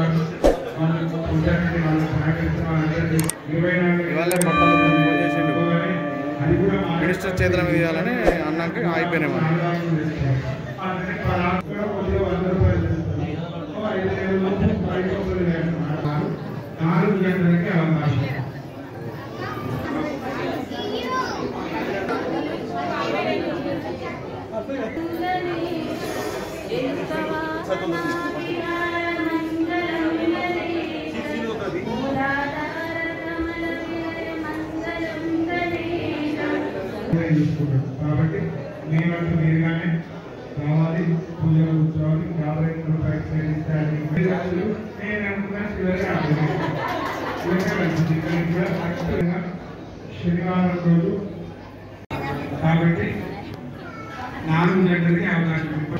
గారు వాళ్ళు ఉంటారంటే వాళ్ళు సహకరిస్తున్న వాళ్ళందరికీ ఇరవై నాలుగు ఇవాళ పట్టాలు పూజ చేసిండు. అది కూడా మా మినిస్టర్ చేతుల మీద ఇవ్వాలని అన్నాక అయిపోయినాయి మనం నాలుగు గంటలకి అవకాశం పూజ చూసుకుంటాడు కాబట్టి మేమంటూ మీరుగానే రావాలి పూజలు కూర్చోవాలి యాభై రూపాయలు చెల్లించాలి నేను అనుకున్నా చివరిగా చివరిగా కలిసింది ఇక్కడ కూడా కరెక్ట్గా శనివారం రోజు కాబట్టి నాలుగు గంటలకి అవకాశం ఉంది.